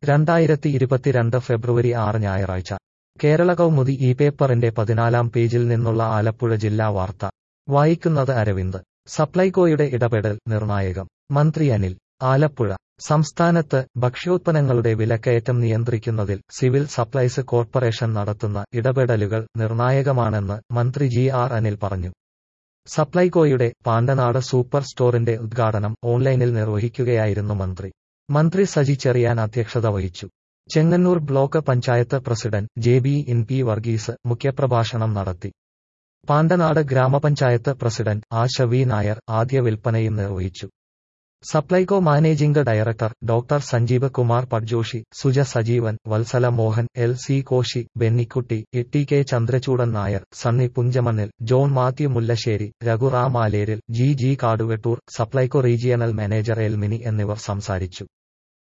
രണ്ടായിരത്തി ഇരുപത്തിരണ്ട് ഫെബ്രുവരി ആറ് ഞായറാഴ്ച കേരള കൗമുദി ഈ പേപ്പറിന്റെ പതിനാലാം പേജിൽ നിന്നുള്ള ആലപ്പുഴ ജില്ലാ വാർത്ത വായിക്കുന്നത് അരവിന്ദ് സപ്ലൈകോയുടെ ഇടപെടൽ നിർണായകം മന്ത്രി അനിൽ ആലപ്പുഴ സംസ്ഥാനത്ത് ഭക്ഷ്യോത്പന്നങ്ങളുടെ വിലക്കയറ്റം നിയന്ത്രിക്കുന്നതിൽ സിവിൽ സപ്ലൈസ് കോർപ്പറേഷൻ നടത്തുന്ന ഇടപെടലുകൾ നിർണായകമാണെന്ന് മന്ത്രി ജി ആർ അനിൽ പറഞ്ഞു സപ്ലൈകോയുടെ പാണ്ടനാട് സൂപ്പർ സ്റ്റോറിന്റെ ഉദ്ഘാടനം ഓൺലൈനിൽ നിർവഹിക്കുകയായിരുന്നു മന്ത്രി മന്ത്രി സജി ചെറിയാൻ അധ്യക്ഷത വഹിച്ചു Chengannur block panchayat president J B ഇൻ പി വർഗീസ് മുഖ്യപ്രഭാഷണം നടത്തി പാണ്ടനാട് ഗ്രാമപഞ്ചായത്ത് പ്രസിഡന്റ് ആശ വി നായർ ആദ്യ വിൽപ്പനയും നിർവഹിച്ചു Supplyco managing director doctor Sanjeev Kumar Padjoshi Suja Sajeevan Vatsala Mohan L C Koshy Bennykutty T K Chandrachoodan Nair Sunny Punchamannil John Mathew Mullassery Raghuram Aleril G G Kaduvettoor Supplyco regional manager L Mini എന്നിവർ സംസാരിച്ചു